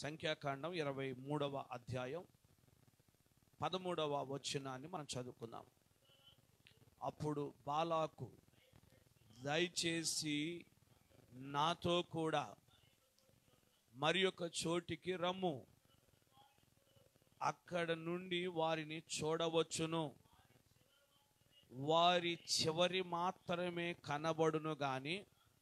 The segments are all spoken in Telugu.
సంఖ్యాకాండం ఇరవై మూడవ అధ్యాయం పదమూడవ వచనాన్ని మనం చదువుకుందాం అప్పుడు బాలాకు దయచేసి నాతో కూడా మరి ఒక చోటికి రమ్ము అక్కడ నుండి వారిని చూడవచ్చును వారి చివరి మాత్రమే కనబడును గాని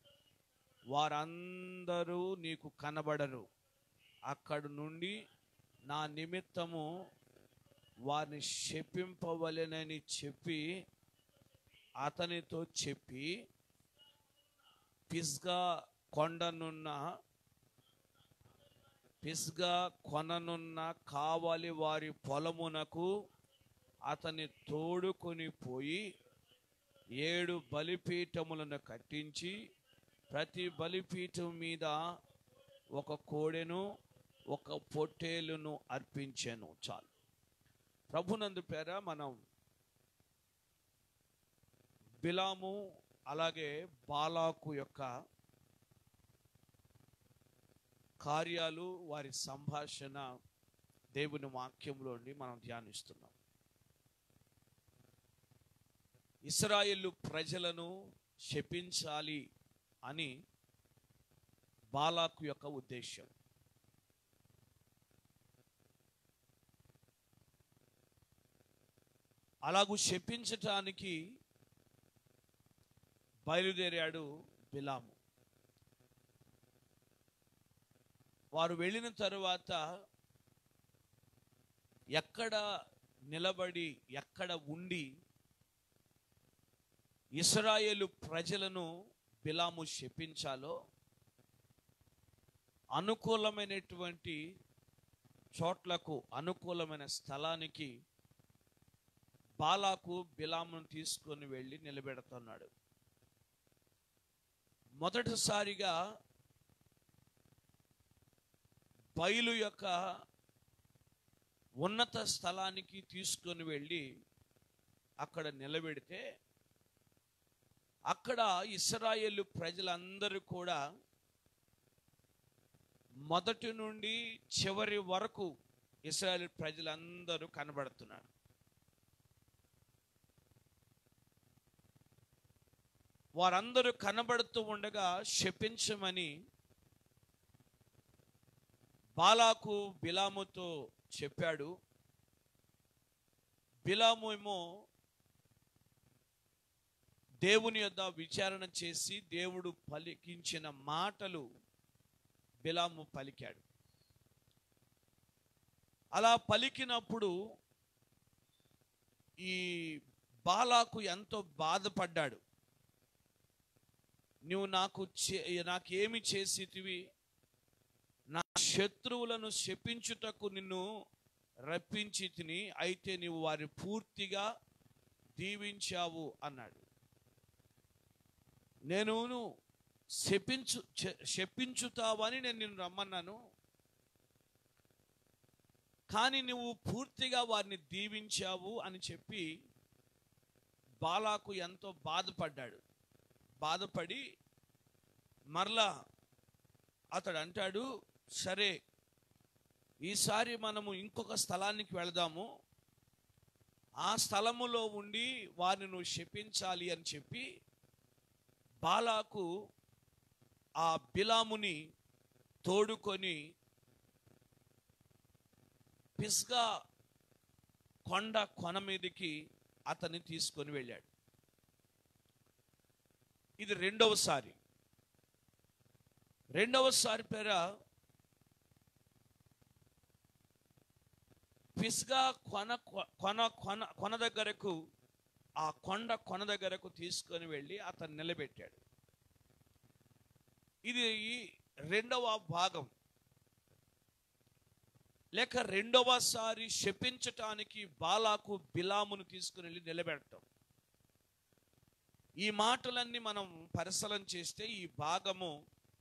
వారందరూ నీకు కనబడరు అక్కడ నుండి నా నిమిత్తము వారిని శపింపవలెనని చెప్పి అతనితో చెప్పి పిస్గా కొండనున్న పిస్గా కొననున్న కావలి వారి పొలమునకు అతని తోడుకొని పోయి ఏడు బలిపీఠములను కట్టించి ప్రతి బలిపీఠం మీద ఒక కోడెను ఒక పొట్టేలును అర్పించాను చాలు ప్రభునందు పేర మనం బిలాము అలాగే బాలాకు యొక్క కార్యాలు వారి సంభాషణ దేవుని వాక్యంలోని మనం ధ్యానిస్తున్నాం ఇస్రాయేలు ప్రజలను శపించాలి అని బాలాకు యొక్క ఉద్దేశం అలాగూ శపించటానికి బయలుదేరాడు బిలాము వారు వెళ్ళిన తరువాత ఎక్కడ నిలబడి ఎక్కడ ఉండి ఇస్రాయేలు ప్రజలను బిలాము శపించాలో అనుకూలమైనటువంటి చోట్లకు అనుకూలమైన స్థలానికి బాలాకు బిలామును తీసుకొని వెళ్ళి నిలబెడుతున్నాడు మొదటిసారిగా బయలు యొక్క ఉన్నత స్థలానికి తీసుకొని వెళ్ళి అక్కడ నిలబెడితే అక్కడ ఇస్రాయేలు ప్రజలందరూ కూడా మొదటి నుండి చివరి వరకు ఇస్రాయేల్ ప్రజలందరూ కనబడుతున్నారు వారందరూ కనబడుతూ ఉండగా శపించమని బాలాకు బిలాముతో చెప్పాడు బిలాము ఏమో దేవుని యొద్ద విచారణ చేసి దేవుడు పలికించిన మాటలు బిలాము పలికాడు అలా పలికినప్పుడు ఈ బాలాకు ఎంతో బాధపడ్డాడు నువ్వు నాకు చే- నాకేమి చేసితివి నా శత్రువులను శపించుటకు నిన్ను రప్పించి తిని అయితే నీవు వారి పూర్తిగా దీవించావు అన్నాడు నేను శపించు చె- శపించుతావని నేను నిన్ను రమ్మన్నాను కానీ నువ్వు పూర్తిగా వారిని దీవించావు అని చెప్పి బాలాకు ఎంతో బాధపడ్డాడు బాధపడి మరలా అతడు అంటాడు సరే ఈసారి మనము ఇంకొక స్థలానికి వెళదాము ఆ స్థలములో ఉండి వారిని నువ్వు శపించాలి అని చెప్పి బాలాకు ఆ బిలాముని తోడుకొని పిస్గా కొండ కొన మీదకి అతన్ని తీసుకొని వెళ్ళాడు ఇది రెండవసారి రెండవసారి పేర పిస్గా కొన కొన కొన కొన దగ్గరకు ఆ కొండ కొన దగ్గరకు తీసుకొని వెళ్ళి అతను నిలబెట్టాడు ఇది రెండవ భాగం లేక రెండవసారి శపించటానికి బాలాకు బిలామును తీసుకుని వెళ్ళి నిలబెడటం ఈ మాటలన్నీ మనం పరిశీలన చేస్తే ఈ భాగము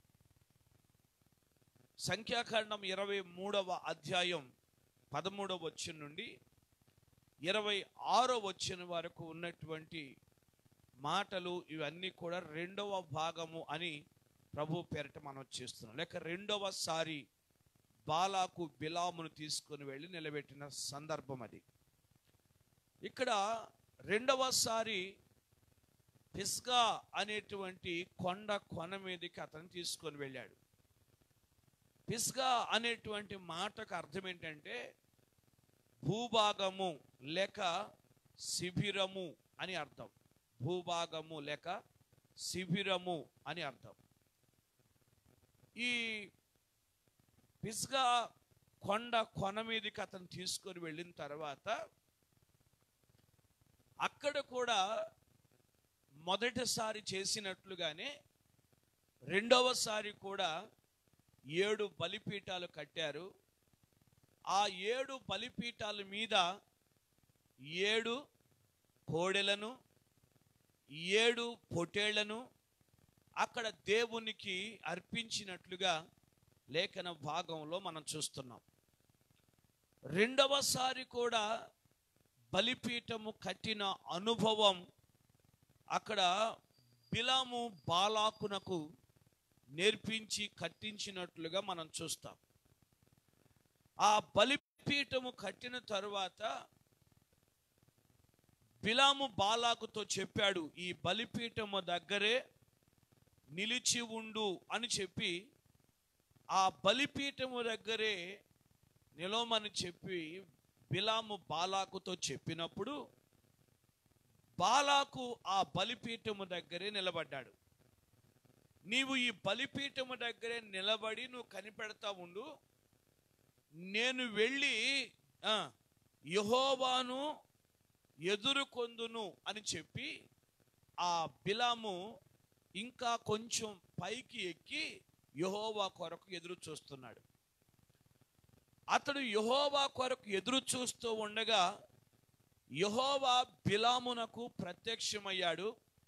సంఖ్యాకాండం ఇరవై మూడవ అధ్యాయం పదమూడవ వచ్చిన నుండి ఇరవై ఆరో వచ్చిన వరకు ఉన్నటువంటి మాటలు ఇవన్నీ కూడా రెండవ భాగము అని ప్రభు పేరిట మనం చేస్తున్నాం లేక రెండవసారి బాలాకు బిలామును తీసుకొని వెళ్ళి నిలబెట్టిన సందర్భం అది ఇక్కడ రెండవసారి పిస్గా అనేటువంటి కొండ కొన మీదకి అతను తీసుకొని వెళ్ళాడు పిస్గా అనేటువంటి మాటకు అర్థం ఏంటంటే భూభాగము లేక శిబిరము అని అర్థం భూభాగము లేక శిబిరము అని అర్థం ఈ పిస్గా కొండ కొన మీదకి అతను తీసుకొని వెళ్ళిన తర్వాత అక్కడ కూడా మొదటిసారి చేసినట్లుగానే రెండవసారి కూడా ఏడు బలిపీఠాలు కట్టారు ఆ ఏడు బలిపీఠాల మీద ఏడు కోడెలను ఏడు పొటేళ్లను అక్కడ దేవునికి అర్పించినట్లుగా లేఖన భాగంలో మనం చూస్తున్నాం రెండవసారి కూడా బలిపీఠము కట్టిన అనుభవం అక్కడ బిలాము బాలాకునకు నేర్పించి కట్టించినట్లుగా మనం చూస్తాం ఆ బలిపీఠము కట్టిన తరువాత బిలాము బాలాకుతో చెప్పాడు ఈ బలిపీఠము దగ్గరే నిలిచి ఉండు అని చెప్పి ఆ బలిపీఠము దగ్గరే నిలవమని చెప్పి బిలాము బాలాకుతో చెప్పినప్పుడు బాలాకు ఆ బలిపీఠము దగ్గరే నిలబడ్డాడు నీవు ఈ బలిపీఠము దగ్గరే నిలబడి నువ్వు కనిపెడతా ఉండు నేను వెళ్ళి ఆ, యెహోవాను ఎదుర్కొందును అని చెప్పి ఆ బిలాము ఇంకా కొంచెం పైకి ఎక్కి యెహోవా కొరకు ఎదురు చూస్తున్నాడు అతడు యెహోవా కొరకు ఎదురు చూస్తూ ఉండగా యెహోవా బిలామునకు ప్రత్యక్షమయ్యాడు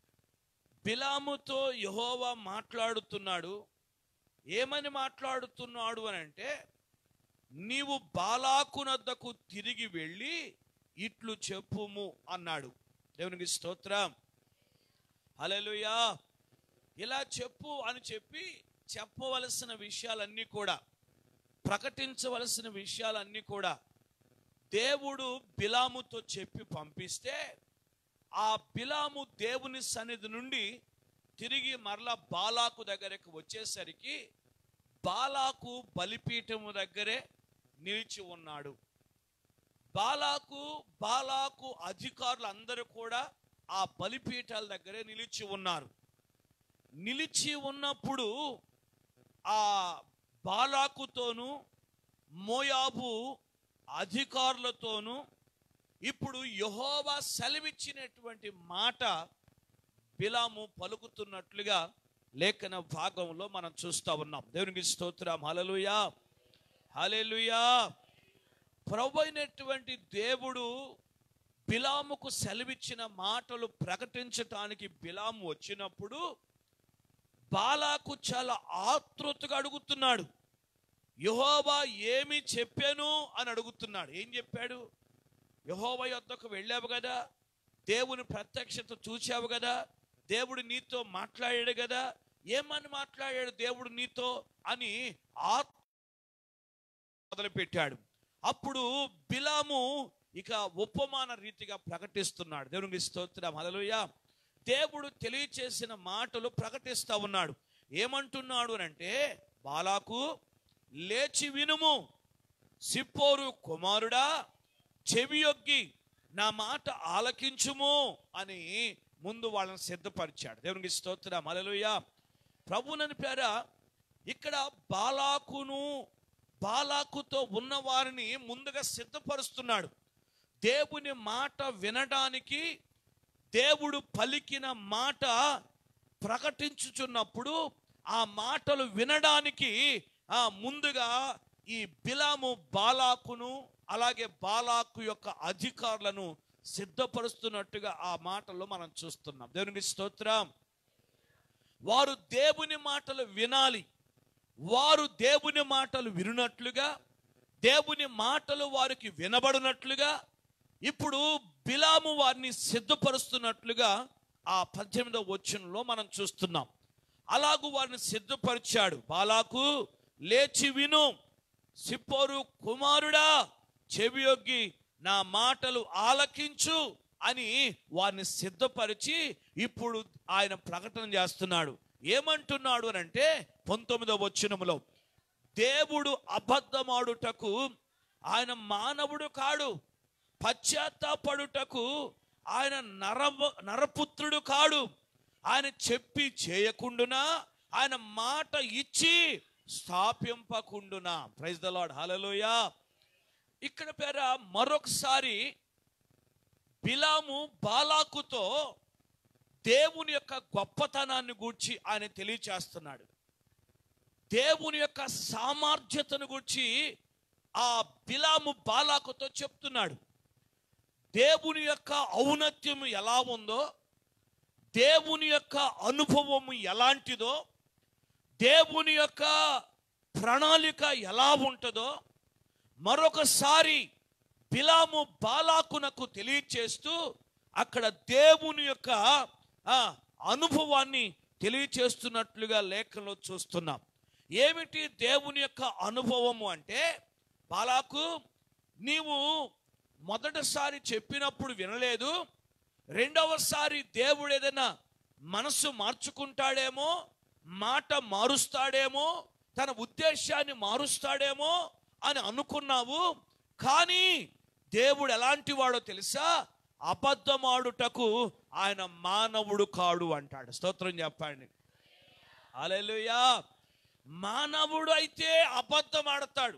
బిలాముతో యెహోవా మాట్లాడుతున్నాడు ఏమని మాట్లాడుతున్నాడు అని అంటే నీవు బాలాకునద్దకు తిరిగి వెళ్ళి ఇట్లు చెప్పుము అన్నాడు దేవునికి స్తోత్రం హల్లెలూయా ఇలా చెప్పు అని చెప్పి చెప్పవలసిన విషయాలన్నీ కూడా ప్రకటించవలసిన విషయాలన్నీ కూడా దేవుడు బిలాముతో చెప్పి పంపిస్తే ఆ బిలాము దేవుని సన్నిధి నుండి తిరిగి మరలా బాలాకు దగ్గరకు వచ్చేసరికి బాలాకు బలిపీఠము దగ్గరే నిలిచి ఉన్నాడు బాలాకు బాలాకు అధికారులు అందరూ కూడా ఆ బలిపీఠాల దగ్గరే నిలిచి ఉన్నారు నిలిచి ఉన్నప్పుడు ఆ బాలాకుతోనూ మోయాబు అధికారులతోనూ ఇప్పుడు యహోవా సెలవిచ్చినటువంటి మాట బిలాము పలుకుతున్నట్లుగా లేఖన భాగంలో మనం చూస్తా ఉన్నాం దేవునికి స్తోత్రం హలలుయా హలెలుయా ప్రభు అయినటువంటి దేవుడు బిలాముకు సెలవిచ్చిన మాటలు ప్రకటించటానికి బిలాము వచ్చినప్పుడు బాలాకు చాలా ఆతృతగా అడుగుతున్నాడు యహోవా ఏమి చెప్పాను అని అడుగుతున్నాడు ఏం చెప్పాడు యహోవా యొద్దకు వెళ్ళావు కదా దేవుని ప్రత్యక్షత చూచావు కదా దేవుడు నీతో మాట్లాడాడు కదా ఏమని మాట్లాడాడు దేవుడు నీతో అని ఆత్ మొదలుపెట్టాడు అప్పుడు బిలాము ఇక ఉపమాన రీతిగా ప్రకటిస్తున్నాడు దేవునికి స్తోత్రం హల్లెలూయా దేవుడు తెలియచేసిన మాటలు ప్రకటిస్తా ఉన్నాడు ఏమంటున్నాడు అని అంటే బాలాకు లేచి వినుము సిప్పోరు కుమారుడా చెవియొగ్గి నా మాట ఆలకించుము అని ముందు వాళ్ళని సిద్ధపరిచాడు దేవునికి స్తోత్రం హల్లెలూయా ప్రభునని పేర ఇక్కడ బాలాకును బాలాకుతో ఉన్న వారిని ముందుగా సిద్ధపరుస్తున్నాడు దేవుని మాట వినడానికి దేవుడు పలికిన మాట ప్రకటించుచున్నప్పుడు ఆ మాటలు వినడానికి ఆ ముందుగా ఈ బిలాము బాలాకును అలాగే బాలాకు యొక్క అధికారులను సిద్ధపరుస్తున్నట్టుగా ఆ మాటలు మనం చూస్తున్నాం దేవునికి స్తోత్రం వారు దేవుని మాటలు వినాలి వారు దేవుని మాటలు వినున్నట్లుగా దేవుని మాటలు వారికి వినబడినట్లుగా ఇప్పుడు బిలాము వారిని సిద్ధపరుస్తున్నట్లుగా ఆ పద్దెనిమిదవ వచనంలో మనం చూస్తున్నాం అలాగూ వారిని సిద్ధపరిచాడు బాలాకు లేచి విను సిప్పోరు కుమారుడా చెవియొగ్గి నా మాటలు ఆలకించు అని వారిని సిద్ధపరిచి ఇప్పుడు ఆయన ప్రకటన చేస్తున్నాడు ఏమంటున్నాడు అని అంటే పంతొమ్మిదవ వచనములో దేవుడు అబద్ధమాడుటకు ఆయన మానవుడు కాడు పశ్చాత్తాపడుటకు ఆయన నరవ నరపుత్రుడు కాడు ఆయన చెప్పి చేయకుండునా ఆయన మాట ఇచ్చి స్థాపింపకుండునా ప్రైజ్ ద లార్డ్ హల్లెలూయా ఇక్కడ పేర మరొకసారి బిలాము బాలాకుతో దేవుని యొక్క గొప్పతనాన్ని గూర్చి ఆయన తెలియచేస్తున్నాడు దేవుని యొక్క సామర్థ్యతను గురించి ఆ బిలాము బాలాకుతో చెప్తున్నాడు దేవుని యొక్క ఔన్నత్యం ఎలా ఉందో దేవుని యొక్క అనుభవం ఎలాంటిదో దేవుని యొక్క ప్రణాళిక ఎలా ఉంటుందో మరొకసారి బిలాము బాలాకునకు తెలియచేస్తూ అక్కడ దేవుని యొక్క ఆ, అనుభవాన్ని తెలియచేస్తున్నట్లుగా లేఖలో చూస్తున్నాం ఏమిటి దేవుని యొక్క అనుభవము అంటే బాలాకు నీవు మొదటిసారి చెప్పినప్పుడు వినలేదు రెండవసారి దేవుడు ఏదైనా మనస్సు మార్చుకుంటాడేమో మాట మారుస్తాడేమో తన ఉద్దేశాన్ని మారుస్తాడేమో అని అనుకున్నావు కానీ దేవుడు ఎలాంటి వాడో తెలుసా అబద్ధమాడుటకు ఆయన మానవుడు కాడు అంటాడు స్తోత్రం చెప్పండి అలెలుయా మానవుడు అయితే అబద్ధం ఆడతాడు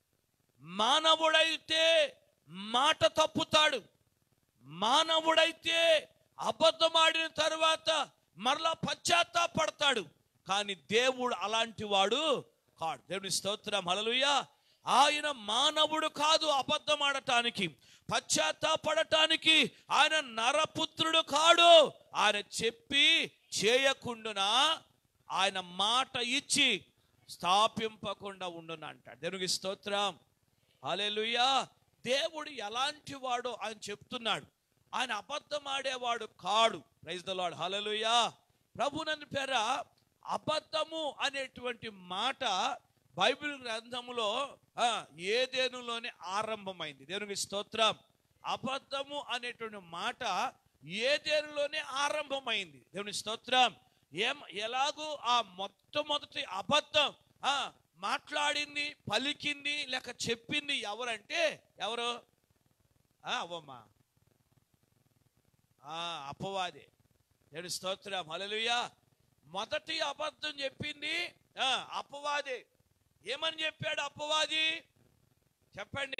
మానవుడైతే మాట తప్పుతాడు మానవుడైతే అబద్ధం ఆడిన తర్వాత మరలా పశ్చాత్తాపడతాడు కానీ దేవుడు అలాంటి వాడు కాడు దేవుని స్తోత్రం హల్లెలూయా ఆయన మానవుడు కాదు అబద్ధం ఆడటానికి పశ్చాత్తాపడటానికి ఆయన నరపుత్రుడు కాడు ఆయన చెప్పి చేయకుండునా ఆయన మాట ఇచ్చి స్థాపింపకుండా ఉండును అంటాడు దేవునికి స్తోత్రం హల్లెలూయా దేవుడు ఎలాంటి వాడో ఆయన చెప్తున్నాడు ఆయన అబద్ధం ఆడేవాడు కాడు ప్రైజ్ ద లార్డ్ హల్లెలూయా ప్రభునని పేర అబద్ధము అనేటువంటి మాట బైబిల్ గ్రంథములో ఆ, ఏదేనులోనే ఆరంభమైంది దేవునికి స్తోత్రం అబద్ధము అనేటువంటి మాట ఏదేనులోనే ఆరంభమైంది దేవుని స్తోత్రం ఏం ఎలాగూ ఆ మొట్టమొదటి అబద్ధం ఆ, మాట్లాడింది పలికింది లేక చెప్పింది ఎవరంటే ఎవరు ఆ, అవ్వమ్మా ఆ, అపవాదే దేవుని స్తోత్రం హల్లెలూయా మొదటి అబద్ధం చెప్పింది ఆ, అపవాదే ఏమని చెప్పాడు అపవాది చెప్పండి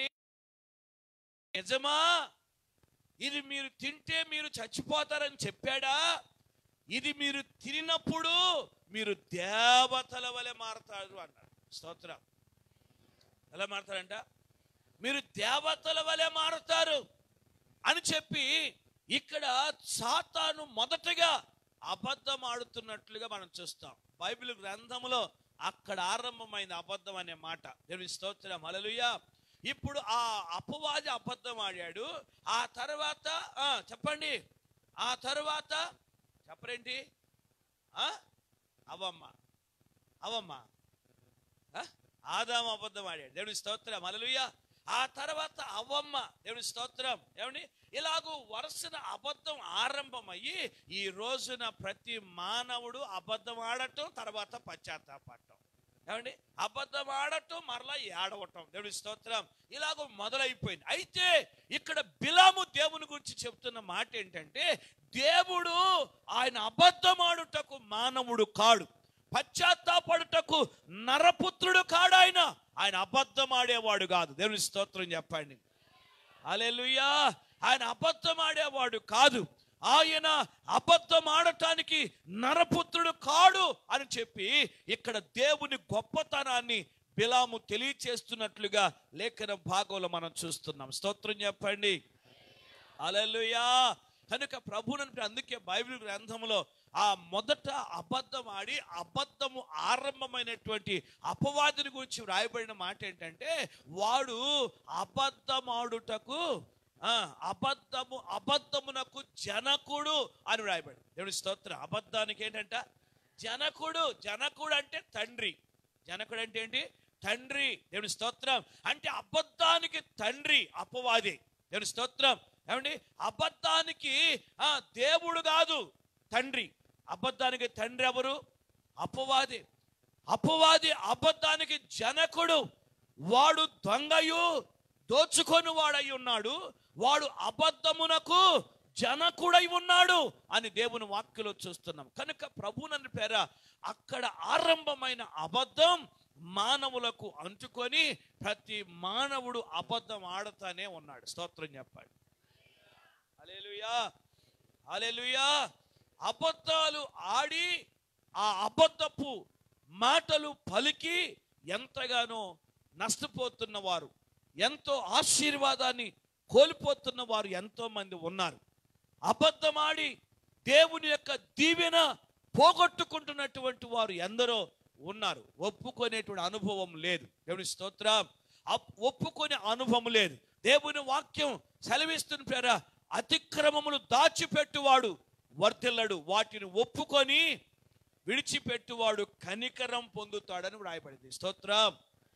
నిజమా ఇది మీరు తింటే మీరు చచ్చిపోతారని చెప్పాడా ఇది మీరు తినప్పుడు మీరు దేవతల వలె మారతారు అన్నాడు స్తోత్రం ఎలా మారతారంట మీరు దేవతల వలె మారుతారు అని చెప్పి ఇక్కడ సాతాను మొదటగా అబద్ధం ఆడుతున్నట్లుగా మనం చూస్తాం బైబిల్ గ్రంథములో అక్కడ ఆరంభమైంది అబద్ధం అనే మాట దేవుని స్తోత్రం హల్లెలూయా ఇప్పుడు ఆ అపవాది అబద్ధం ఆడాడు ఆ తర్వాత ఆ, చెప్పండి ఆ తర్వాత చెప్పరేంటి ఆ? అవమ్మ అవమ్మ ఆ? ఆదాము అబద్ధం ఆడాడు దేవుని స్తోత్రం హల్లెలూయా ఆ తర్వాత అవ్వమ్మ దేవుని స్తోత్రం ఏమండి ఇలాగూ వరుసన అబద్ధం ఆరంభమయ్యి ఈ రోజున ప్రతి మానవుడు అబద్ధం ఆడటం తర్వాత పశ్చాత్తాపడటం ఏమండి అబద్ధం ఆడటం మరలా ఏడవటం దేవుని స్తోత్రం ఇలాగ మొదలైపోయింది అయితే ఇక్కడ బిలాము దేవుని గురించి చెప్తున్న మాట ఏంటంటే దేవుడు ఆయన అబద్ధం ఆడుటకు మానవుడు కాడు పశ్చాత్తాపడుటకు నరపుత్రుడు కాడు ఆయన ఆయన అబద్ధం ఆడేవాడు కాదు దేవుని స్తోత్రం చెప్పండి అలెలుయా ఆయన అబద్ధం ఆడేవాడు కాదు ఆయన అబద్ధం ఆడటానికి నరపుత్రుడు కాడు అని చెప్పి ఇక్కడ దేవుని గొప్పతనాన్ని బిలాము తెలియచేస్తున్నట్లుగా లేఖన భాగంలో మనం చూస్తున్నాం స్తోత్రం చెప్పండి అలెలుయా కనుక ప్రభునంటే అందుకే బైబిల్ గ్రంథంలో ఆ మొదట అబద్ధం ఆడి అబద్ధము ఆరంభమైనటువంటి అపవాదిని గురించి వ్రాయబడిన మాట ఏంటంటే వాడు అబద్ధమాడుటకు ఆ, అబద్ధము అబద్ధమునకు జనకుడు అని వ్రాయబడి దేవుని స్తోత్రం అబద్ధానికి ఏంటంట జనకుడు జనకుడు అంటే తండ్రి జనకుడు అంటే ఏంటి తండ్రి దేవుని స్తోత్రం అంటే అబద్ధానికి తండ్రి అపవాది దేవుని స్తోత్రం ఏమండి అబద్ధానికి ఆ దేవుడు కాదు తండ్రి అబద్ధానికి తండ్రి ఎవరు అపవాది అపవాది అబద్ధానికి జనకుడు వాడు దొంగయు దోచుకొని వాడై ఉన్నాడు వాడు అబద్ధమునకు జనకుడై ఉన్నాడు అని దేవుని వాక్యలో చూస్తున్నాం కనుక ప్రభునని పేర అక్కడ ఆరంభమైన అబద్ధం మానవులకు అంటుకొని ప్రతి మానవుడు అబద్ధం ఆడుతానే ఉన్నాడు స్తోత్రం చెప్పాడు హల్లెలూయా హల్లెలూయా అబద్ధాలు ఆడి ఆ అబద్ధపు మాటలు పలికి ఎంతగానో నష్టపోతున్న వారు ఎంతో ఆశీర్వాదాన్ని కోల్పోతున్న వారు ఎంతో మంది ఉన్నారు అబద్ధమాడి దేవుని యొక్క దీవెన పోగొట్టుకుంటున్నటువంటి వారు ఎందరో ఉన్నారు ఒప్పుకునేటువంటి అనుభవం లేదు దేవుని స్తోత్రం అప్- ఒప్పుకునే అనుభవం లేదు దేవుని వాక్యం సెలవిస్తున్న పేర అతిక్రమములు దాచిపెట్టువాడు వర్ధిల్లడు వాటిని ఒప్పుకొని విడిచిపెట్టువాడు కనికరం పొందుతాడని వ్రాయబడింది స్తోత్రం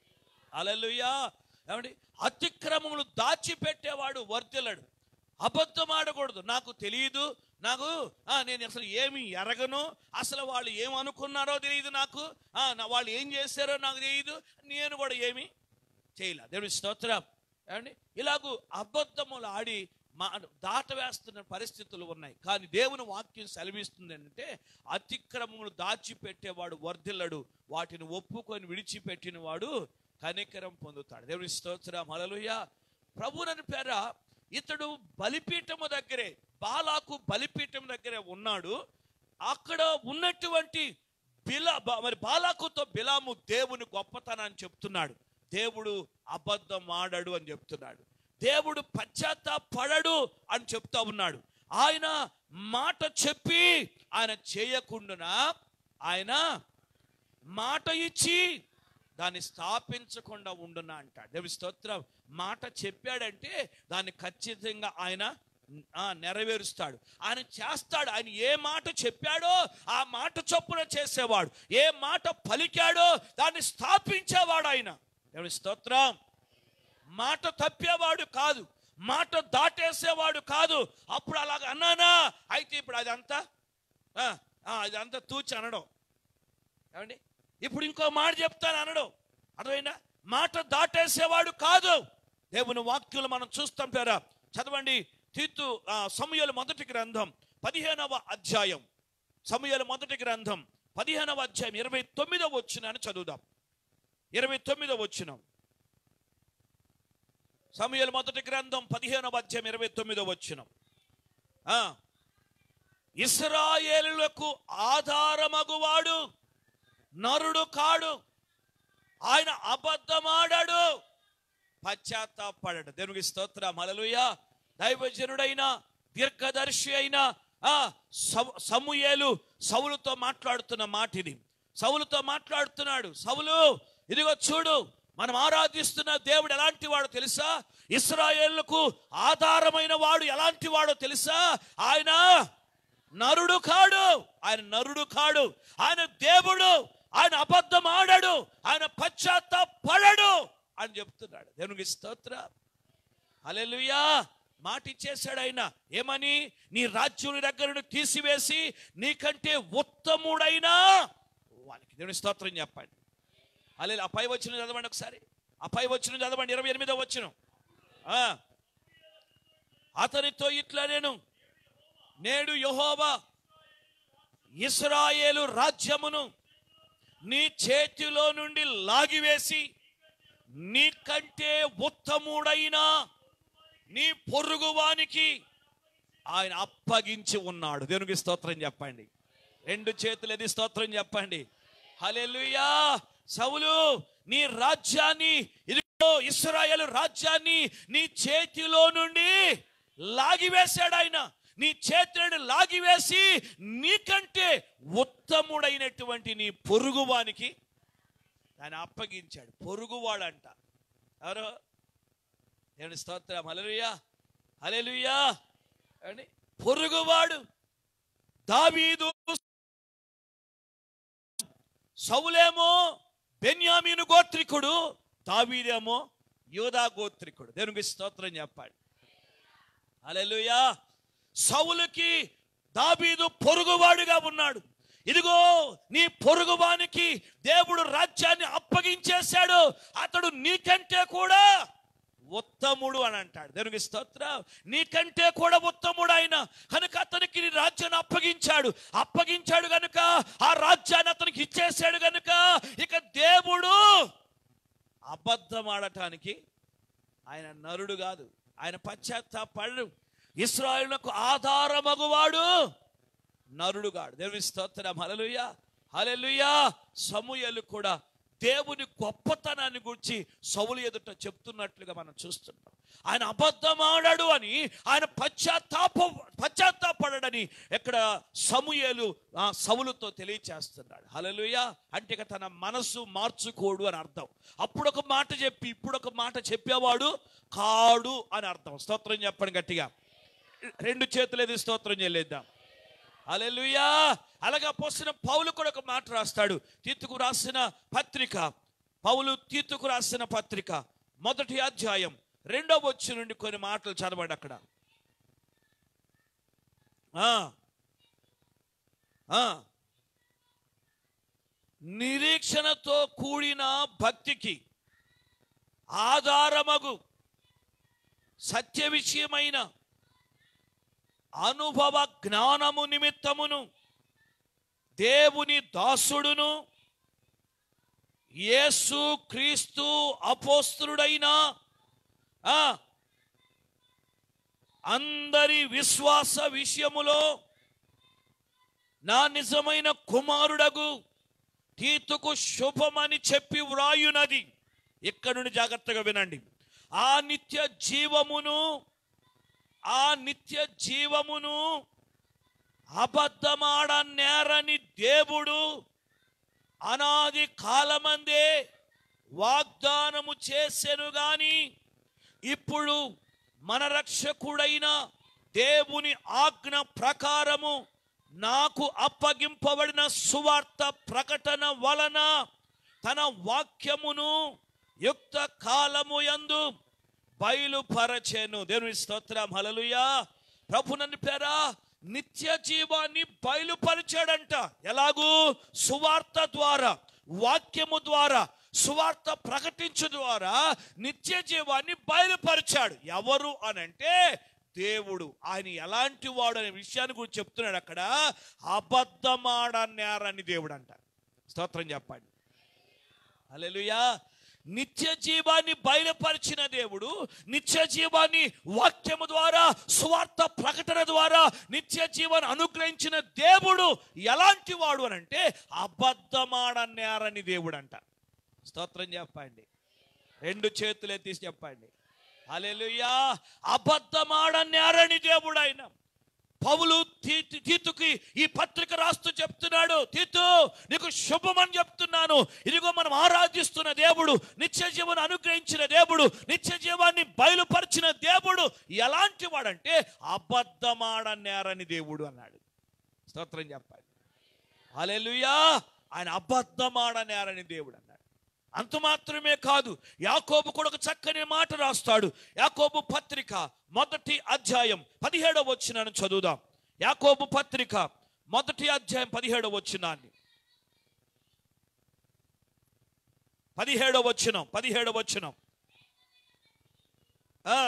అలలుయా ఏమండి అతిక్రమములు దాచిపెట్టేవాడు వర్ధిల్లడు అబద్ధం ఆడకూడదు నాకు తెలియదు నాకు ఆ, నేను అసలు ఏమి ఎరగను అసలు వాళ్ళు ఏం అనుకున్నారో తెలియదు నాకు ఆ, నా వాళ్ళు ఏం చేశారో నాకు తెలియదు నేను కూడా ఏమి చేయలే దేవుడి స్తోత్రం ఏమండి ఇలాగూ అబద్ధములు ఆడి మా దాటవేస్తున్న పరిస్థితులు ఉన్నాయి కానీ దేవుని వాక్యం సెలవిస్తుంది అంటే అతిక్రమములు దాచిపెట్టేవాడు వర్ధిల్లడు వాటిని ఒప్పుకొని విడిచిపెట్టిన వాడు కనికరం పొందుతాడు దేవుని స్తోత్రం హల్లెలూయా ప్రభునని పేర ఇతడు బలిపీఠము దగ్గరే బాలాకు బలిపీఠం దగ్గరే ఉన్నాడు అక్కడ ఉన్నటువంటి బిలా బా- మరి బాలాకుతో బిలాము దేవుని గొప్పతనాన్ని చెప్తున్నాడు దేవుడు అబద్ధం ఆడడు అని చెప్తున్నాడు దేవుడు పశ్చాత్తాపడడు అని చెప్తా ఉన్నాడు ఆయన మాట చెప్పి ఆయన చేయకుండా ఆయన మాట ఇచ్చి దాన్ని స్థాపించకుండా ఉండునా అంటాడు దేవి స్తోత్రం మాట చెప్పాడంటే దాన్ని ఖచ్చితంగా ఆయన ఆ, నెరవేరుస్తాడు ఆయన చేస్తాడు ఆయన ఏ మాట చెప్పాడో ఆ మాట చొప్పున చేసేవాడు ఏ మాట పలికాడో దాన్ని స్థాపించేవాడు ఆయన దేవుని స్తోత్రం మాట తప్పేవాడు కాదు మాట దాటేసేవాడు కాదు అప్పుడు అలాగ అన్నానా అయితే ఇప్పుడు అదంతా ఆ, ఆ, అదంతా తూచి అనడం ఏమండి ఇప్పుడు ఇంకో మాట చెప్తాను అనడం అర్థమైందా మాట దాటేసేవాడు కాదు దేవుని వాక్యులు మనం చూస్తాం పేరా చదవండి తీతు ఆ, సమూయేలు మొదటి గ్రంథం పదిహేనవ అధ్యాయం సమూయేలు మొదటి గ్రంథం పదిహేనవ అధ్యాయం ఇరవై తొమ్మిదవ వచ్చిన అని చదువుదాం ఇరవై తొమ్మిదవ వచ్చిన సమూయేలు మొదటి గ్రంథం పదిహేనవ అధ్యాయం ఇరవై తొమ్మిదవ వచ్చిన ఇస్రాయేలులకు ఆధారమగువాడు నరుడు కాడు ఆయన అబద్ధమాడాడు పశ్చాత్తాపడాడు దేవునికి స్తోత్రం హల్లెలూయ దైవజనుడైన దీర్ఘదర్శి అయిన ఆ సము- సమూయేలు సౌలుతో మాట్లాడుతున్న మాట ఇది సౌలుతో మాట్లాడుతున్నాడు సౌలు ఇదిగో చూడు మనం ఆరాధిస్తున్న దేవుడు ఎలాంటి వాడో తెలుసా ఇస్రాయేళ్లకు ఆధారమైన వాడు ఎలాంటి వాడో తెలుసా ఆయన నరుడు కాడు ఆయన నరుడు కాడు ఆయన దేవుడు ఆయన అబద్ధం ఆడాడు ఆయన పశ్చాత్తాపడడు అని చెప్తున్నాడు దేవునికి స్తోత్ర హల్లెలూయా మాట ఇచ్చేశాడు ఆయన ఏమని నీ రాజ్యం నీ దగ్గర నుండి తీసివేసి నీకంటే ఉత్తముడైనా వానికి దేవుని స్తోత్రం చెప్పండి అలే ఆ పై వచ్చిన చదవండి ఒకసారి ఆ పై వచ్చిన చదవండి ఇరవై ఎనిమిదో వచ్చిన అతనితో ఇట్లా నేను నేడు యెహోవా ఇస్రాయేలు రాజ్యమును నీ చేతిలో నుండి లాగివేసి నీకంటే ఉత్తముడైన నీ పొరుగువానికి ఆయన అప్పగించి ఉన్నాడు దేవునికి స్తోత్రం చెప్పండి రెండు చేతులు ఎది స్తోత్రం చెప్పండి హల్లెలూయా సౌలు నీ రాజ్యాన్ని ఇదిగో ఇస్రాయేలు రాజ్యాన్ని నీ చేతిలో నుండి లాగివేశాడు ఆయన నీ చేతులను లాగివేసి నీకంటే ఉత్తముడైనటువంటి నీ పొరుగువానికి ఆయన అప్పగించాడు పొరుగువాడంట ఎవరు దేవుని స్తోత్రం హల్లెలూయా హల్లెలూయా అని పొరుగువాడు దావీదు సౌలేమో బెన్యామీను గోత్రికుడు దావీదేమో యోధా గోత్రికుడు దేవునికి స్తోత్రం చెప్పాడు అలెలుయా సౌలుకి దావీదు పొరుగువాడుగా ఉన్నాడు ఇదిగో నీ పొరుగువానికి దేవుడు రాజ్యాన్ని అప్పగించేశాడు అతడు నీకంటే కూడా ఉత్తముడు అని అంటాడు దేవునికి స్తోత్రం నీకంటే కూడా ఉత్తముడు ఆయన కనుక అతనికి నీ రాజ్యాన్ని అప్పగించాడు అప్పగించాడు కనుక ఆ రాజ్యాన్ని అతనికి ఇచ్చేసాడు కనుక ఇక దేవుడు అబద్ధం ఆడటానికి ఆయన నరుడు కాదు ఆయన పశ్చాత్తాపడు ఇస్రాయేలులకు ఆధారమగువాడు నరుడుగాడు దేవుని స్తోత్రం హలలుయ హలలుయ సమూయలు కూడా దేవుని గొప్పతనాన్ని గురించి సౌలు ఎదుట చెప్తున్నట్లుగా మనం చూస్తున్నాం ఆయన అబద్ధం ఆడాడు అని ఆయన పశ్చాత్తాప పశ్చాత్తాపడని ఇక్కడ సమూయేలు ఆ సౌలుతో తెలియచేస్తున్నాడు హలలుయ అంటే ఇక తన మనసు మార్చుకోడు అని అర్థం అప్పుడు ఒక మాట చెప్పి ఇప్పుడు ఒక మాట చెప్పేవాడు కాడు అని అర్థం స్తోత్రం చెప్పండి గట్టిగా రెండు చేతులు ఎది స్తోత్రం చెల్లిద్దాం అలెలుయా అలాగా పోసిన పౌలు కూడా ఒక మాట రాస్తాడు తీతుకు రాసిన పత్రిక పౌలు తీతుకు రాసిన పత్రిక మొదటి అధ్యాయం రెండో వచ్చి నుండి కొన్ని మాటలు చదవండి అక్కడ ఆ. ఆ. నిరీక్షణతో కూడిన భక్తికి ఆధారమగు సత్య విషయమైన అనుభవ జ్ఞానము నిమిత్తమును దేవుని దాసుడును యేసు క్రీస్తు అపోస్తుడైన ఆ, అందరి విశ్వాస విషయములో నా నిజమైన కుమారుడగు తీతుకు శుభమని చెప్పి వ్రాయునది ఇక్కడ నుండి జాగ్రత్తగా వినండి ఆ నిత్య జీవమును ఆ నిత్య జీవమును అబద్ధమాడ నేరని దేవుడు అనాది కాలమందే వాగ్దానము చేసెను గాని ఇప్పుడు మన రక్షకుడైన దేవుని ఆజ్ఞ ప్రకారము నాకు అప్పగింపబడిన సువార్త ప్రకటన వలన తన వాక్యమును యుక్త కాలము యందు బయలుపరచెను దేవుని స్తోత్రం హలలుయా ప్రభు నన్ను పేరా నిత్య జీవాన్ని బయలుపరిచాడంట ఎలాగూ సువార్త ద్వారా వాక్యము ద్వారా సువార్త ప్రకటించు ద్వారా నిత్య జీవాన్ని బయలుపరిచాడు ఎవరు అనంటే దేవుడు ఆయన ఎలాంటి వాడు అనే విషయాన్ని గురించి చెప్తున్నాడు అక్కడ అబద్ధమాడన్నారని దేవుడు అంట స్తోత్రం చెప్పండి హల్లెలూయా నిత్య జీవాన్ని బయలుపరిచిన దేవుడు నిత్య జీవాన్ని వాక్యము ద్వారా స్వార్థ ప్రకటన ద్వారా నిత్య జీవాన్ని అనుగ్రహించిన దేవుడు ఎలాంటి వాడు అని అంటే అబద్ధమాడన్నారని దేవుడు అంట స్తోత్రం చెప్పండి రెండు చేతులు ఎత్తి చెప్పండి హల్లెలూయా అబద్ధమాడన్నారని దేవుడు ఆయన పౌలు తీ- తీతుకి ఈ పత్రిక రాస్తూ చెప్తున్నాడు తీతు నీకు శుభమని చెప్తున్నాను ఇదిగో మనం ఆరాధిస్తున్న దేవుడు నిత్య జీవనం అనుగ్రహించిన దేవుడు నిత్య జీవాన్ని బయలుపరిచిన దేవుడు ఎలాంటి వాడంటే అబద్ధమాడన్నారని దేవుడు అన్నాడు స్తోత్రం చెప్పాలి హల్లెలూయా ఆయన అబద్ధమాడన్నారని దేవుడు అన్నాడు అంత మాత్రమే కాదు యాకోబు కూడా ఒక చక్కని మాట రాస్తాడు యాకోబు పత్రిక మొదటి అధ్యాయం పదిహేడవ వచ్చినాను చదువుదాం యాకోబు పత్రిక మొదటి అధ్యాయం పదిహేడవ వచ్చినాన్ని పదిహేడవ వచ్చినం పదిహేడవ వచ్చినం ఆ.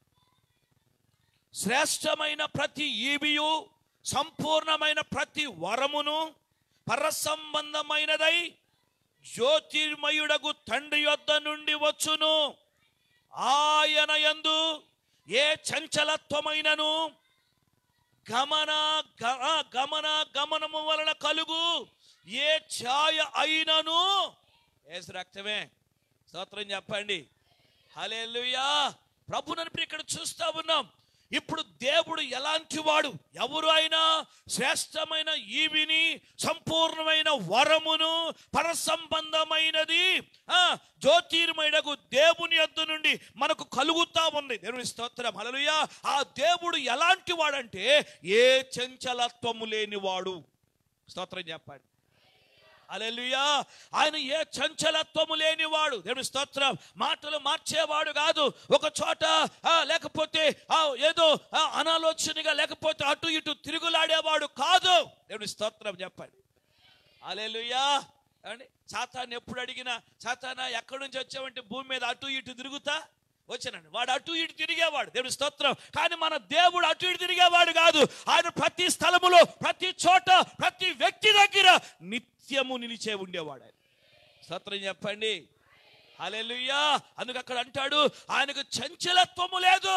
శ్రేష్టమైన ప్రతి ఈవియు సంపూర్ణమైన ప్రతి వరమును పరసంబంధమైనదై జ్యోతిర్మయుడగు తండ్రి యొద్ద నుండి వచ్చును ఆయన యందు ఏ చంచలత్వమైనను గమన గ- ఆ, గమన గమనము వలన కలుగు ఏ ఛాయ అయినను ఏసు రక్తమే స్తోత్రం చెప్పండి హల్లెలూయా ప్రభునని ఇప్పుడు ఇక్కడ చూస్తా ఉన్నాం ఇప్పుడు దేవుడు ఎలాంటి వాడు ఎవరు అయినా శ్రేష్టమైన ఈవిని సంపూర్ణమైన వరమును పరసంబంధమైనది ఆ జ్యోతిర్మయుడకు దేవుని యొద్ద నుండి మనకు కలుగుతా ఉంది దేవుని స్తోత్రం హల్లెలూయా ఆ దేవుడు ఎలాంటి వాడంటే ఏ చంచలత్వము లేనివాడు స్తోత్రం చెప్పండి అలెలుయా ఆయన ఏ చంచలత్వము లేనివాడు దేవుని స్తోత్రం మాటలు మార్చేవాడు కాదు ఒక చోట ఆ, లేకపోతే ఆ, ఏదో ఆ, అనాలోచనగా లేకపోతే అటు ఇటు తిరుగులాడేవాడు కాదు దేవుని స్తోత్రం చెప్పండి అలెలుయా ఏమండి సాతాన్ని ఎప్పుడు అడిగినా సాతానా ఎక్కడి నుంచి వచ్చావంటే భూమి మీద అటు ఇటు తిరుగుతా వచ్చానండి వాడు అటు ఇటు తిరిగేవాడు దేవుడి స్తోత్రం కానీ మన దేవుడు అటు ఇటు తిరిగేవాడు కాదు ఆయన ప్రతి స్థలములో ప్రతి చోట ప్రతి వ్యక్తి దగ్గర నిత్యము నిలిచే ఉండేవాడు ఆయన స్తోత్రం చెప్పండి హల్లెలూయా అందుకు అక్కడ అంటాడు ఆయనకు చంచలత్వము లేదు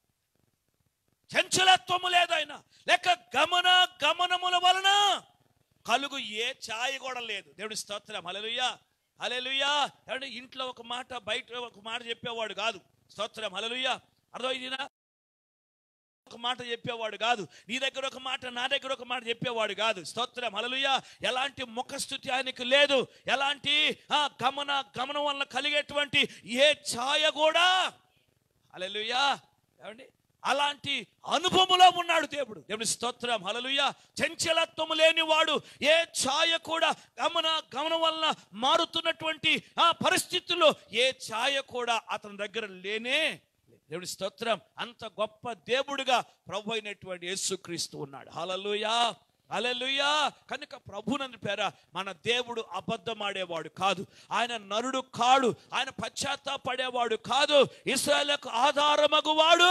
చంచలత్వము లేదు ఆయన లేక గమన గమనముల వలన కలుగు ఏ ఛాయ కూడా లేదు దేవుడి స్తోత్రం హల్లెలూయా హల్లెలూయా ఏమంటే ఇంట్లో ఒక మాట బయట ఒక మాట చెప్పేవాడు కాదు స్తోత్రం హల్లెలూయా అర్థమైందినా ఒక మాట చెప్పేవాడు కాదు నీ దగ్గర ఒక మాట నా దగ్గర ఒక మాట చెప్పేవాడు కాదు స్తోత్రం హల్లెలూయా ఎలాంటి ముఖస్థుతి ఆయనకు లేదు ఎలాంటి ఆ, గమన గమనం వల్ల కలిగేటువంటి ఏ ఛాయ కూడా హల్లెలూయా ఏమండి అలాంటి అనుభవములో ఉన్నాడు దేవుడు దేవుని స్తోత్రం హల్లెలూయా చంచలత్వము లేనివాడు ఏ ఛాయ కూడా గమన గమనం వలన మారుతున్నటువంటి ఆ పరిస్థితుల్లో ఏ ఛాయ కూడా అతని దగ్గర లేనే లేదు. దేవుని స్తోత్రం అంత గొప్ప దేవుడుగా ప్రభు అయినటువంటి యేసుక్రీస్తు ఉన్నాడు హల్లెలూయా హల్లెలూయా కనుక ప్రభునందు పేర మన దేవుడు అబద్ధమాడేవాడు కాదు ఆయన నరుడు కాడు ఆయన పశ్చాత్తాపడేవాడు కాదు ఇస్రాయలకు ఆధారమగువాడు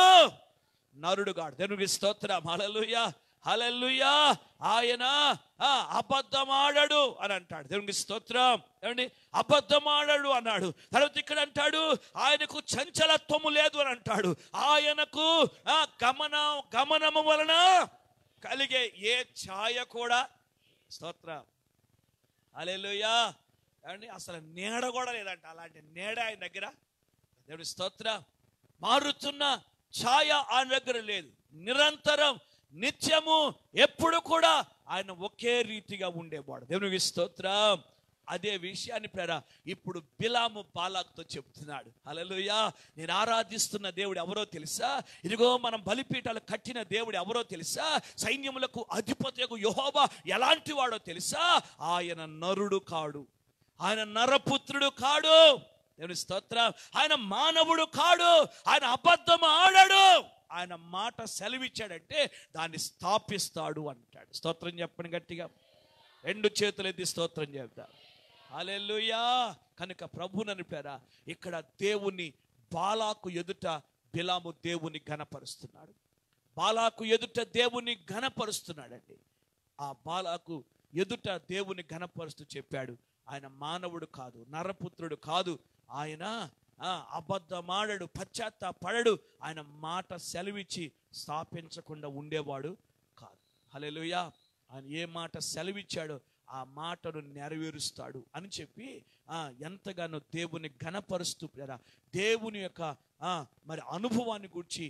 నరుడు కాడు దేవునికి స్తోత్రం హల్లెలూయా హల్లెలూయా ఆయన ఆ, అబద్ధమాడడు అని అంటాడు దేవునికి స్తోత్రం ఏమండి అబద్ధమాడడు అన్నాడు తర్వాత ఇక్కడ అంటాడు ఆయనకు చంచలత్వము లేదు అని అంటాడు ఆయనకు ఆ, గమన గమనము వలన కలిగే ఏ ఛాయ కూడా స్తోత్రం హల్లెలూయా ఏమండి అసలు నీడ కూడా లేదంట అలాంటి నీడ ఆయన దగ్గర దేవుడి స్తోత్ర మారుతున్న ఛాయ ఆయన దగ్గర లేదు నిరంతరం నిత్యము ఎప్పుడు కూడా ఆయన ఒకే రీతిగా ఉండేవాడు దేవునికి స్తోత్రం అదే విషయాన్ని ప్రేర ఇప్పుడు బిలాము బాలాక్తో చెప్తున్నాడు హల్లెలూయా నేను ఆరాధిస్తున్న దేవుడు ఎవరో తెలుసా ఇదిగో మనం బలిపీఠాలు కట్టిన దేవుడు ఎవరో తెలుసా సైన్యములకు అధిపతియకు యెహోవా ఎలాంటి వాడో తెలుసా ఆయన నరుడు కాడు ఆయన నరపుత్రుడు కాడు దేవుని స్తోత్రం ఆయన మానవుడు కాడు ఆయన అబద్ధం ఆడాడు ఆయన మాట సెలవిచ్చాడంటే దాన్ని స్థాపిస్తాడు అంటాడు స్తోత్రం చెప్పండి గట్టిగా రెండు చేతులు ఎత్తి స్తోత్రం చెప్తా హల్లెలూయా కనుక ప్రభునని పేర ఇక్కడ దేవుని బాలాకు ఎదుట బిలాము దేవుని ఘనపరుస్తున్నాడు బాలాకు ఎదుట దేవుని ఘనపరుస్తున్నాడండి ఆ బాలాకు ఎదుట దేవుని ఘనపరుస్తూ చెప్పాడు ఆయన మానవుడు కాదు నరపుత్రుడు కాదు ఆయన ఆ, అబద్ధమాడడు పశ్చాత్తాపడడు ఆయన మాట సెలవిచ్చి స్థాపించకుండా ఉండేవాడు కాదు హల్లెలూయా ఆయన ఏ మాట సెలవిచ్చాడో ఆ మాటను నెరవేరుస్తాడు అని చెప్పి ఆ, ఎంతగానో దేవుని ఘనపరుస్తూ ప్రేర దేవుని యొక్క ఆ, మరి అనుభవాన్ని గురించి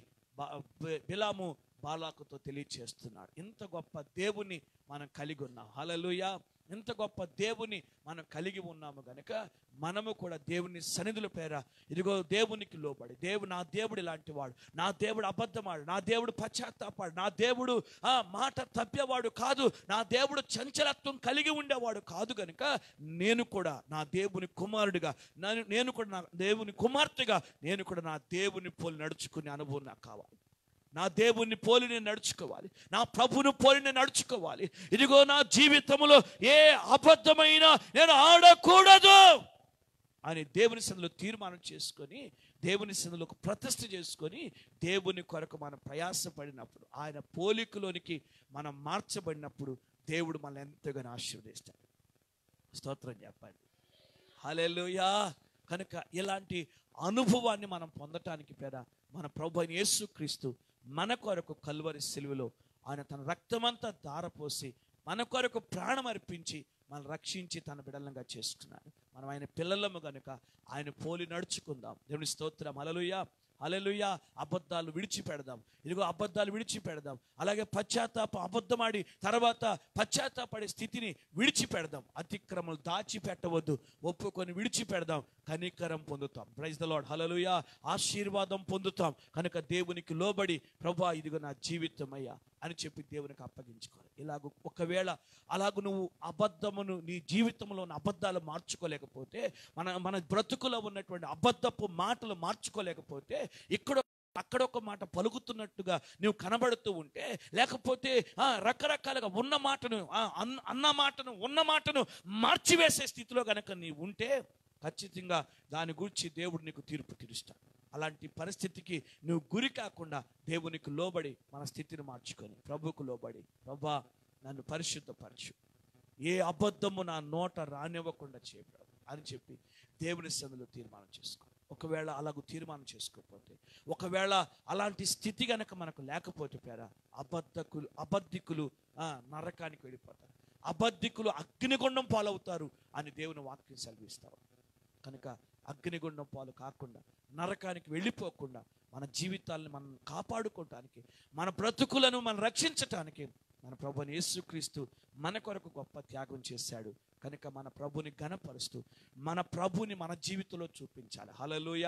బిలాము బాలాకుతో తెలియచేస్తున్నాడు ఇంత గొప్ప దేవుని మనం కలిగి ఉన్నాం హలలుయ ఇంత గొప్ప దేవుని మనం కలిగి ఉన్నాము గనుక మనము కూడా దేవుని సన్నిధుల పేర ఇదిగో దేవునికి లోబడి దేవుడు నా దేవుడు ఇలాంటి వాడు నా దేవుడు అబద్ధమాడు నా దేవుడు పశ్చాత్తాపాడు నా దేవుడు ఆ మాట తప్పేవాడు కాదు నా దేవుడు చంచలత్వం కలిగి ఉండేవాడు కాదు గనుక నేను కూడా నా దేవుని కుమారుడిగా నన్ను- నేను కూడా నా దేవుని కుమార్తెగా నేను కూడా నా దేవుని పోలి నడుచుకునే అనుభవం నాకు కావాలి నా దేవుని పోలి నేను నడుచుకోవాలి నా ప్రభును పోలి నేను నడుచుకోవాలి ఇదిగో నా జీవితంలో ఏ అబద్ధమైన నేను ఆడకూడదు అని దేవుని సందులో తీర్మానం చేసుకొని దేవుని సందులో ఒక ప్రతిష్ఠ చేసుకొని దేవుని కొరకు మనం ప్రయాసపడినప్పుడు ఆయన పోలికలోనికి మనం మార్చబడినప్పుడు దేవుడు మనల్ని ఎంతగానో ఆశీర్వదిస్తాడు స్తోత్రం చెప్పండి హల్లెలూయా కనుక ఇలాంటి అనుభవాన్ని మనం పొందటానికి పేర మన ప్రభు అయిన యేసుక్రీస్తు మన కొరకు కల్వరి సిలువలో ఆయన తన రక్తమంతా దారపోసి మన కొరకు ప్రాణం అర్పించి మనం రక్షించి తన బిడలంగా చేసుకున్నాడు మనం ఆయన పిల్లలము గనుక ఆయన పోలి నడుచుకుందాం దేవుని స్తోత్రం అలలుయ అలలుయ అబద్ధాలు విడిచిపెడదాం ఇదిగో అబద్ధాలు విడిచిపెడదాం అలాగే పశ్చాత్తాప అబద్ధమాడి తర్వాత పశ్చాత్తాపడే స్థితిని విడిచిపెడదాం అతిక్రమలు దాచిపెట్టవద్దు ఒప్పుకొని విడిచిపెడదాం కనికరం పొందుతాం ప్రైజ్ ద లార్డ్ హలలుయ ఆశీర్వాదం పొందుతాం కనుక దేవునికి లోబడి ప్రభా ఇదిగో నా జీవితం అయ్యా అని చెప్పి దేవునికి అప్పగించుకోవాలి ఇలాగ ఒకవేళ అలాగ నువ్వు అబద్ధమును నీ జీవితంలో ఉన్న అబద్ధాలు మార్చుకోలేకపోతే మన మన బ్రతుకులో ఉన్నటువంటి అబద్ధపు మాటలు మార్చుకోలేకపోతే ఇక్కడ అక్కడ ఒక మాట పలుకుతున్నట్టుగా నువ్వు కనబడుతూ ఉంటే లేకపోతే ఆ, రకరకాలుగా ఉన్న మాటను ఆ, అన్న- అన్న మాటను ఉన్న మాటను మార్చివేసే స్థితిలో కనుక నీవు ఉంటే ఖచ్చితంగా దాని గురించి దేవుడు నీకు తీర్పు తీరుస్తాడు అలాంటి పరిస్థితికి నువ్వు గురి కాకుండా దేవునికి లోబడి మన స్థితిని మార్చుకొని ప్రభువుకు లోబడి ప్రభా నన్ను పరిశుద్ధపరచు ఏ అబద్ధము నా నోట రానివ్వకుండా చేయ ప్రభు అని చెప్పి దేవుని సందులో తీర్మానం చేసుకో ఒకవేళ అలాగూ తీర్మానం చేసుకోకపోతే ఒకవేళ అలాంటి స్థితి గనక మనకు లేకపోతే పేర అబద్ధకులు అబద్ధికులు ఆ, నరకానికి వెళ్ళిపోతారు అబద్ధికులు అగ్నిగుండం పాలవుతారు అని దేవుని వాక్యం సెలవిస్తారు కనుక అగ్నిగుండం పాలు కాకుండా నరకానికి వెళ్ళిపోకుండా మన జీవితాలను మనం కాపాడుకోవటానికి మన బ్రతుకులను మనం రక్షించటానికి మన ప్రభుని యేసుక్రీస్తు మన కొరకు గొప్ప త్యాగం చేశాడు కనుక మన ప్రభుని ఘనపరుస్తూ మన ప్రభుని మన జీవితంలో చూపించాలి హలలుయ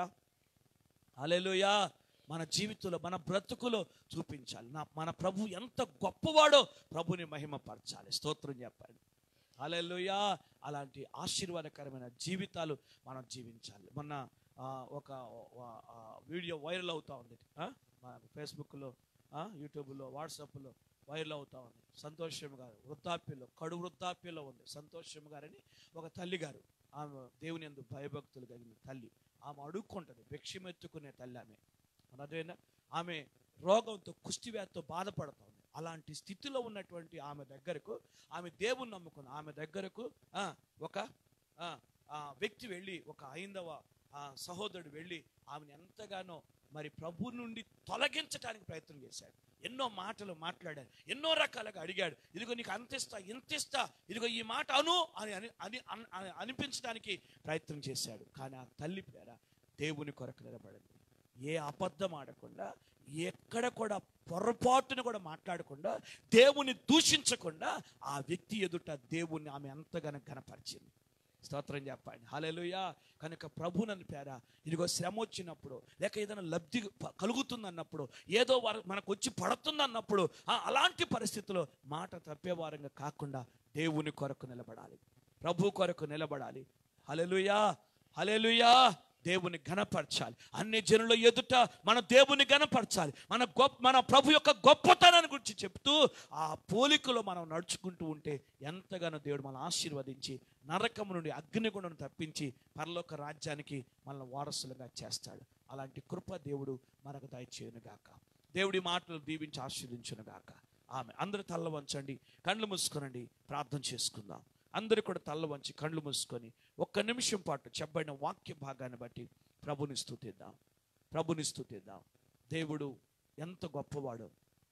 హలలుయ మన జీవితంలో మన బ్రతుకులో చూపించాలి నా మన ప్రభు ఎంత గొప్పవాడో ప్రభుని మహిమపరచాలి స్తోత్రం చెప్పండి హల్లెలూయా అలాంటి ఆశీర్వాదకరమైన జీవితాలు మనం జీవించాలి మొన్న ఆ, ఒక ఆ, ఆ, వీడియో వైరల్ అవుతా ఉంది ఆ? మన ఫేస్బుక్లో ఆ, యూట్యూబ్లో వాట్సాప్లో వైరల్ అవుతా ఉంది సంతోషం గారు వృద్ధాప్యంలో కడు వృద్ధాప్యంలో ఉంది సంతోషం గారని ఒక తల్లి గారు ఆమె దేవుని ఎందు భయభక్తులు కలిగిన తల్లి ఆమె అడుక్కుంటుంది భిక్షమెత్తుకునే తల్లి ఆమె అదేనా ఆమె రోగంతో కుష్టివ్యాధితో బాధపడుతుంది అలాంటి స్థితిలో ఉన్నటువంటి ఆమె దగ్గరకు ఆమె దేవుని నమ్ముకున్న ఆమె దగ్గరకు ఆ, ఒక ఆ, ఆ వ్యక్తి వెళ్ళి ఒక ఐందవ ఆ, సహోదరుడు వెళ్ళి ఆమెను ఎంతగానో మరి ప్రభు నుండి తొలగించడానికి ప్రయత్నం చేశాడు ఎన్నో మాటలు మాట్లాడాడు ఎన్నో రకాలుగా అడిగాడు ఇదిగో నీకు అంతిస్తా ఇంతిస్తా ఇదిగో ఈ మాట అను అని అని అని అన్- అని అనిపించడానికి ప్రయత్నం చేశాడు కానీ ఆ తల్లి పేర దేవుని కొరకు నిలబడింది ఏ అబద్ధం ఆడకుండా ఎక్కడ కూడా పొరపాటును కూడా మాట్లాడకుండా దేవుని దూషించకుండా ఆ వ్యక్తి ఎదుట దేవుణ్ణి ఆమె ఎంతగానో గనపరిచింది స్తోత్రం చెప్పండి హల్లెలూయా కనుక ప్రభు నన్ను పేర ఇదిగో శ్రమ వచ్చినప్పుడు లేక ఏదైనా లబ్ధి ప- కలుగుతుందన్నప్పుడు ఏదో వారు మనకు వచ్చి పడుతుందన్నప్పుడు ఆ, అలాంటి పరిస్థితుల్లో మాట తప్పేవారంగా కాకుండా దేవుని కొరకు నిలబడాలి ప్రభు కొరకు నిలబడాలి హల్లెలూయా హల్లెలూయా దేవుని ఘనపరచాలి అన్ని జనుల ఎదుట మన దేవుని ఘనపరచాలి మన గొప్ప మన ప్రభు యొక్క గొప్పతనాన్ని గురించి చెప్తూ ఆ పోలికలో మనం నడుచుకుంటూ ఉంటే ఎంతగానో దేవుడు మనం ఆశీర్వదించి నరకము నుండి అగ్నిగుండం తప్పించి పరలోక రాజ్యానికి మనల్ని వారసులుగా చేస్తాడు అలాంటి కృప దేవుడు మనకు దయచేయును గాక దేవుడి మాటలు దీవించి ఆశీర్వించును గాక ఆమె అందరూ తల్ల వంచండి కళ్ళు మూసుకొనండి ప్రార్థన చేసుకుందాం అందరూ కూడా తల్ల వంచి కళ్ళు మూసుకొని ఒక్క నిమిషం పాటు చెప్పబడిన వాక్య భాగాన్ని బట్టి ప్రభుని స్తుతిద్దాం ప్రభుని స్తుతిద్దాం దేవుడు ఎంత గొప్పవాడో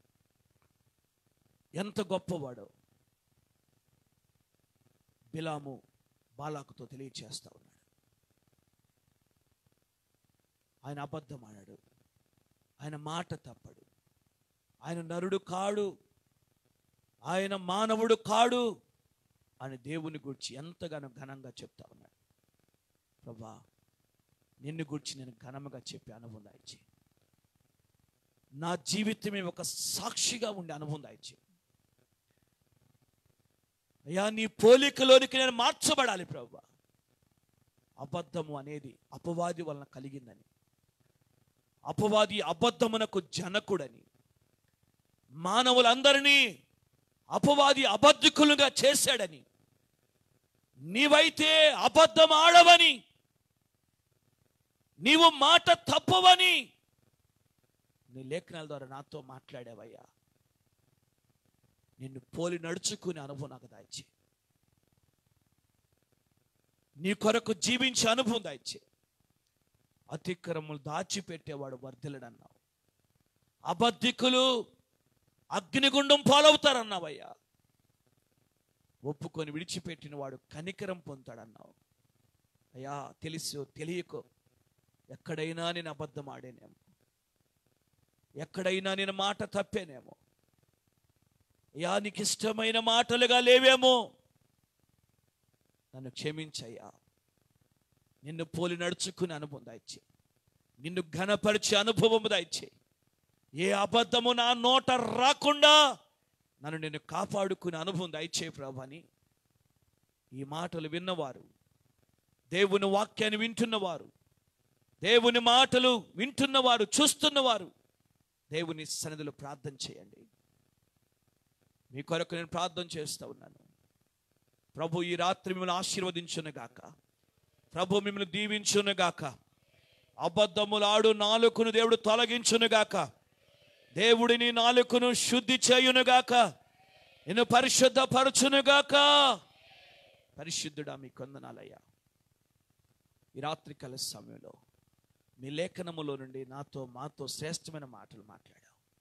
ఎంత గొప్పవాడో బిలాము బాలాకుతో తెలియచేస్తా ఉన్నాడు ఆయన అబద్ధం ఆడాడు ఆయన మాట తప్పడు ఆయన నరుడు కాడు ఆయన మానవుడు కాడు అని దేవుని గురించి ఎంతగానో ఘనంగా చెప్తా ఉన్నాడు ప్రభా నిన్ను గురించి నేను ఘనముగా చెప్పి అనుభవం దాయిచ్చి నా జీవితమే ఒక సాక్షిగా ఉండే అనుభవం దాయిచ్చి అయ్యా నీ పోలికలోనికి నేను మార్చబడాలి ప్రభా అబద్ధము అనేది అపవాది వలన కలిగిందని అపవాది అబద్ధమునకు జనకుడని మానవులందరినీ అపవాది అబద్ధికులుగా చేశాడని నీవైతే అబద్ధం ఆడవని నీవు మాట తప్పవని నీ లేఖనాల ద్వారా నాతో మాట్లాడావయ్యా నిన్ను పోలి నడుచుకునే అనుభవం నాకు దాయిచ్చే నీ కొరకు జీవించే అనుభవం దాయిచ్చే అతిక్రములు దాచిపెట్టేవాడు వర్ధిలడన్నావు అబద్ధికులు అగ్నిగుండం పాలవుతారన్నావయ్యా ఒప్పుకొని విడిచిపెట్టిన వాడు కనికరం పొందుతాడన్నావు అయ్యా తెలుసు తెలియకో ఎక్కడైనా నేను అబద్ధం ఆడేనేమో ఎక్కడైనా నేను మాట తప్పేనేమో అయ్యా నీకు ఇష్టమైన మాటలుగా లేవేమో నన్ను క్షమించయ్యా నిన్ను పోలి నడుచుకునే అనుభవం దాయిచ్చే నిన్ను ఘనపరిచే అనుభవం దాయిచ్చే ఏ అబద్ధము నా నోట రాకుండా నన్ను నేను కాపాడుకునే అనుభవం దయచే ప్రభని ఈ మాటలు విన్నవారు దేవుని వాక్యాన్ని వింటున్నవారు దేవుని మాటలు వింటున్నవారు చూస్తున్నవారు దేవుని సన్నిధిలో ప్రార్థన చేయండి మీ కొరకు నేను ప్రార్థన చేస్తూ ఉన్నాను ప్రభు ఈ రాత్రి మిమ్మల్ని ఆశీర్వదించునుగాక ప్రభు మిమ్మల్ని దీవించునుగాక అబద్ధములాడు నాలుకను దేవుడు తొలగించునుగాక దేవుడిని నాలుకను శుద్ధి చేయునుగాక నేను పరిశుద్ధపరచునుగాక పరిశుద్ధుడా మీ కొందనాలయ్యా ఈ రాత్రి కాల సమయంలో మీ లేఖనములో నుండి నాతో మాతో శ్రేష్టమైన మాటలు మాట్లాడావు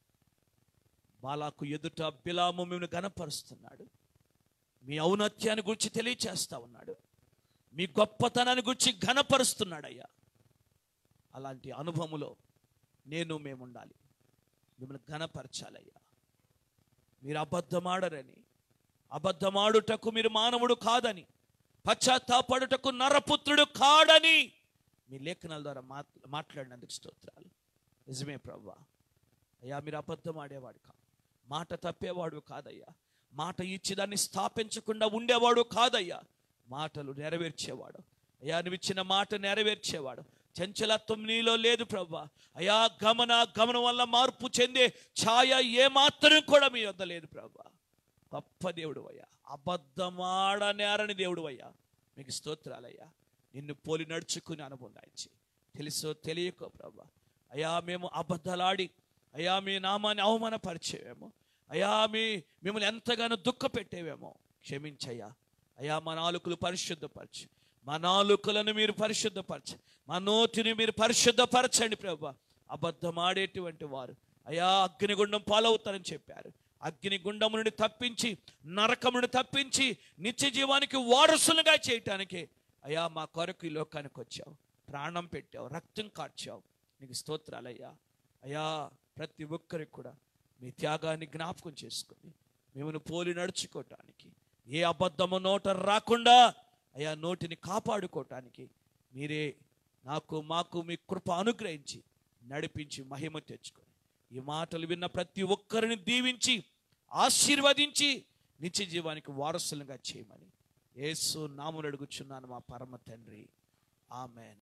బాలాకు ఎదుట బిలాము మిమ్మల్ని గనపరుస్తున్నాడు మీ ఔన్నత్యాన్ని గురించి తెలియచేస్తా ఉన్నాడు మీ గొప్పతనాన్ని గురించి ఘనపరుస్తున్నాడయ్యా అలాంటి అనుభవములో నేను మేము ఉండాలి మిమ్మల్ని ఘనపరచాలయ్యా మీరు అబద్ధమాడరని అబద్ధమాడుటకు మీరు మానవుడు కాదని పశ్చాత్తాపడుటకు నరపుత్రుడు కాడని మీ లేఖనాల ద్వారా మాట్ మాట్లాడినందుకు స్తోత్రాలు నిజమే ప్రవ్వా అయ్యా మీరు అబద్ధం ఆడేవాడు కా మాట తప్పేవాడు కాదయ్యా మాట ఇచ్చి దాన్ని స్థాపించకుండా ఉండేవాడు కాదయ్యా మాటలు నెరవేర్చేవాడు అయ్యా నువ్వు ఇచ్చిన మాట నెరవేర్చేవాడు చంచలత్వం నీలో లేదు ప్రవ్వా అయా గమన గమనం వల్ల మార్పు చెందే ఛాయ ఏ మాత్రం కూడా మీ వద్ద లేదు ప్రవ్వా గొప్ప దేవుడు అయ్యా అబద్ధమాడనేరని దేవుడు అయ్యా మీకు స్తోత్రాలయ్యా నిన్ను పోలి నడుచుకుని అనుభవం దాయిచ్చి తెలుసో తెలియకో ప్రభా అయ్యా మేము అబద్ధలాడి అయ్యా మీ నామాన్ని అవమానపరిచేవేమో అయ్యా మీ మిమ్మల్ని ఎంతగానో దుఃఖ పెట్టేవేమో క్షమించయ్యా అయ్యా మా నాలుకలు పరిశుద్ధపరచు మా నాలుకలను మీరు పరిశుద్ధపరచు మా నోటిని మీరు పరిశుద్ధపరచండి ప్రభా అబద్ధమాడేటువంటి వారు అయా అగ్నిగుండం పాలవుతారని చెప్పారు అగ్నిగుండము నుండి తప్పించి నరకము నుండి తప్పించి నిత్య జీవానికి వారసులుగా చేయటానికి అయా మా కొరకు ఈ లోకానికి వచ్చావు ప్రాణం పెట్టావు రక్తం కార్చావు నీకు స్తోత్రాలయ్యా అయా ప్రతి ఒక్కరికి కూడా మీ త్యాగాన్ని జ్ఞాపకం చేసుకుని మిమ్మల్ని పోలి నడుచుకోవటానికి ఏ అబద్ధము నోట రాకుండా అయా నోటిని కాపాడుకోవటానికి మీరే నాకు మాకు మీ కృప అనుగ్రహించి నడిపించి మహిమ తెచ్చుకొని ఈ మాటలు విన్న ప్రతి ఒక్కరిని దీవించి ఆశీర్వదించి నిత్య జీవానికి వారసులుగా చేయమని యేసు నాములు అడుగుచున్నాను మా పరమ తండ్రి ఆమెన్